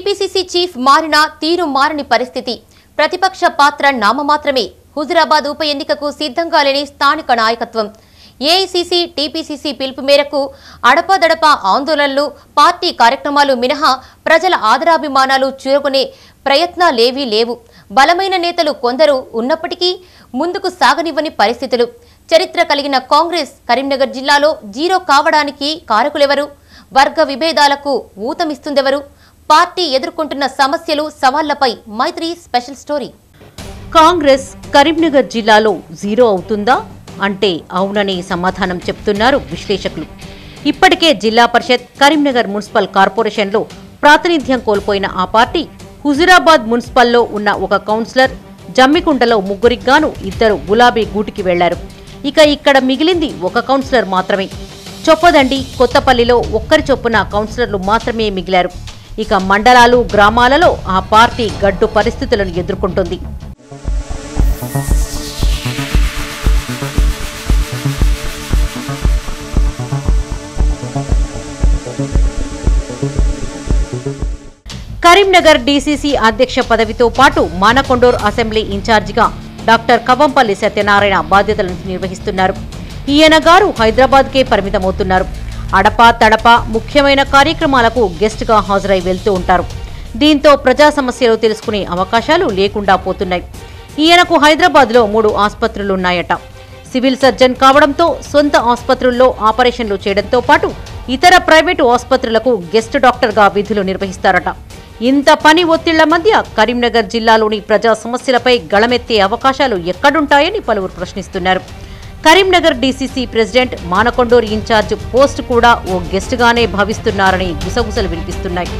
TPCC chief మారినా తీరు మారని పరిస్థితి ప్రతిపక్ష పాత్ర నామమాత్రమే హుజురాబాద్ ఉప ఎన్నికకు సిద్ధంగా లేని స్థానిక నాయకత్వం ఏఐసీసీ టీపీసీసీ పిలుపు మేరకు అడపాదడపా ఆందోళనలు పార్టీ కార్యక్రమాలు మినహా ప్రజల ఆదరాభిమానాలు చూరుకునే ప్రయత్నాలేవీ లేవు బలమైన నేతలు కొందరు ఉన్నప్పటికీ ముందుకు సాగనివ్వని పరిస్థితులు చరిత్ర కలిగిన కాంగ్రెస్ కరీంనగర్ జిల్లాలో జీరో కావడానికి కారకులెవరు వర్గ విభేదాలకు ఊతమిస్తుందెవరు పార్టీ ఎదుర్కొంటున్న సమస్యలు సవాళ్లపై మైత్రి స్పెషల్ స్టోరీ కాంగ్రెస్ కరీంనగర్ జిల్లాలో జీరో అవుతుందా అంటే అవునని సమాధానం చెప్తున్నారు విశ్లేషకులు ఇప్పటికే జిల్లా పరిషత్ కరీంనగర్ మున్సిపల్ కార్పొరేషన్లో ప్రాతినిధ్యం కోల్పోయిన ఆ పార్టీ హుజురాబాద్ మున్సిపల్లో ఉన్న ఒక కౌన్సిలర్ జమ్మికుంటలో ముగ్గురికిగాను ఇద్దరు గులాబీ గూటికి వెళ్లారు ఇక ఇక్కడ మిగిలింది ఒక కౌన్సిలర్ మాత్రమే చొప్పదండి కొత్తపల్లిలో ఒక్కరి చొప్పున కౌన్సిలర్లు మాత్రమే మిగిలారు ఇక మండలాలు గ్రామాలలో ఆ పార్టీ గడ్డు పరిస్థితులను ఎదుర్కొంటుంది కరీంనగర్ డీసీసీ అధ్యక్ష పదవితో పాటు మానకొండూర్ అసెంబ్లీ ఇన్ఛార్జిగా డాక్టర్ కవంపల్లి సత్యనారాయణ బాధ్యతలను నిర్వహిస్తున్నారు ఈయన గారు హైదరాబాద్కే పరిమితమవుతున్నారు అడప తడప ముఖ్యమైన కార్యక్రమాలకు గెస్ట్గా హాజరై వెళ్తూ ఉంటారు దీంతో ప్రజా సమస్యలు తెలుసుకునే అవకాశాలు లేకుండా పోతున్నాయి ఈయనకు హైదరాబాద్లో మూడు ఆసుపత్రులున్నాయట సివిల్ సర్జన్ కావడంతో సొంత ఆసుపత్రుల్లో ఆపరేషన్లు చేయడంతో పాటు ఇతర ప్రైవేటు ఆసుపత్రులకు గెస్ట్ డాక్టర్గా విధులు నిర్వహిస్తారట ఇంత పని ఒత్తిళ్ల మధ్య కరీంనగర్ జిల్లాలోని ప్రజా సమస్యలపై గళమెత్తే అవకాశాలు ఎక్కడుంటాయని పలువురు ప్రశ్నిస్తున్నారు Karimnagar DCC president Manakonduru incharge post కూడా ఓ గెస్ట్గానే భావిస్తున్నారని గుసగుసలు వినిపిస్తున్నాయి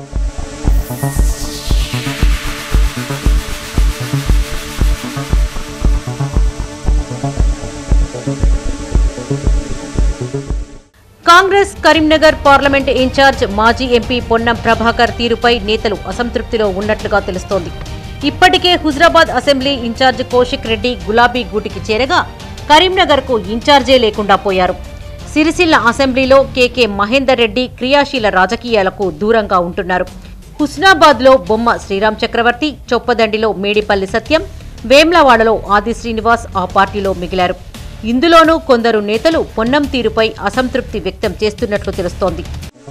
కాంగ్రెస్ కరీంనగర్ పార్లమెంట్ ఇన్ఛార్జ్ మాజీ ఎంపీ పొన్నం ప్రభాకర్ తీరుపై నేతలు అసంతృప్తిలో ఉన్నట్లుగా తెలుస్తోంది ఇప్పటికే హుజరాబాద్ అసెంబ్లీ ఇన్ఛార్జ్ కౌశిక్ రెడ్డి గులాబీ గూటికి చేరగా కరీంనగర్కు ఇన్ఛార్జే లేకుండా పోయారు సిరిసిల్ల అసెంబ్లీలో కేకే మహేందర్ రెడ్డి క్రియాశీల రాజకీయాలకు దూరంగా ఉంటున్నారు హుస్నాబాద్లో బొమ్మ శ్రీరామ్ చక్రవర్తి చొప్పదండిలో మేడిపల్లి సత్యం వేమ్లవాడలో ఆది శ్రీనివాస్ ఆ పార్టీలో మిగిలారు ఇందులోనూ కొందరు నేతలు పొన్నం తీరుపై అసంతృప్తి వ్యక్తం చేస్తున్నట్లు తెలుస్తోంది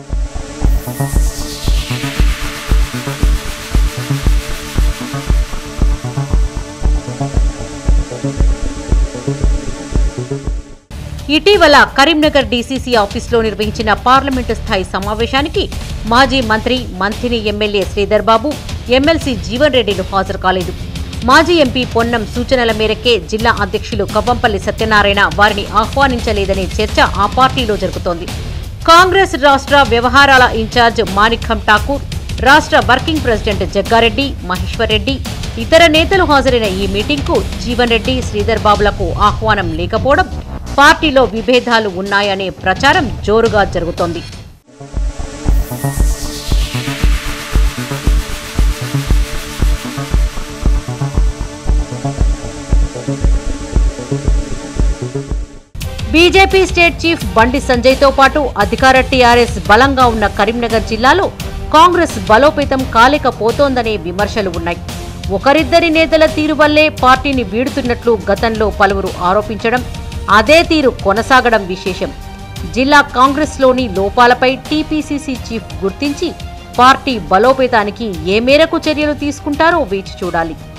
ఇటీవల కరీంనగర్ డీసీసీ ఆఫీసులో నిర్వహించిన పార్లమెంటు స్థాయి సమావేశానికి మాజీ మంత్రి మంథిని ఎమ్మెల్యే శ్రీధర్ బాబు ఎమ్మెల్సీ జీవన్ రెడ్డిలు హాజరు కాలేదు మాజీ ఎంపీ పొన్నం సూచనల మేరకే జిల్లా అధ్యక్షులు కవ్వంపల్లి సత్యనారాయణ వారిని ఆహ్వానించలేదనే చర్చ ఆ పార్టీలో జరుగుతోంది కాంగ్రెస్ రాష్ట్ర వ్యవహారాల ఇన్ఛార్జ్ మాణిక్యం ఠాకూర్ రాష్ట్ర వర్కింగ్ ప్రెసిడెంట్ జగ్గారెడ్డి మహేశ్వర్ రెడ్డి ఇతర నేతలు హాజరైన ఈ మీటింగ్కు జీవన్ రెడ్డి శ్రీధర్ బాబులకు ఆహ్వానం లేకపోవడం పార్టీలో విభేదాలు ఉన్నాయనే ప్రచారం జోరుగా జరుగుతోంది బీజేపీ స్టేట్ చీఫ్ బండి సంజయ్తో పాటు అధికార టీఆర్ఎస్ బలంగా ఉన్న కరీంనగర్ జిల్లాలో కాంగ్రెస్ బలోపేతం కాలేకపోతోందనే విమర్శలు ఉన్నాయి ఒకరిద్దరి నేతల తీరు వల్లే పార్టీని వీడుతున్నట్లు గతంలో పలువురు ఆరోపించడం అదే తీరు కొనసాగడం విశేషం జిల్లా కాంగ్రెస్లోని లోపాలపై టీపీసీసీ చీఫ్ గుర్తించి పార్టీ బలోపేతానికి ఏ మేరకు చర్యలు తీసుకుంటారో వేచి చూడాలి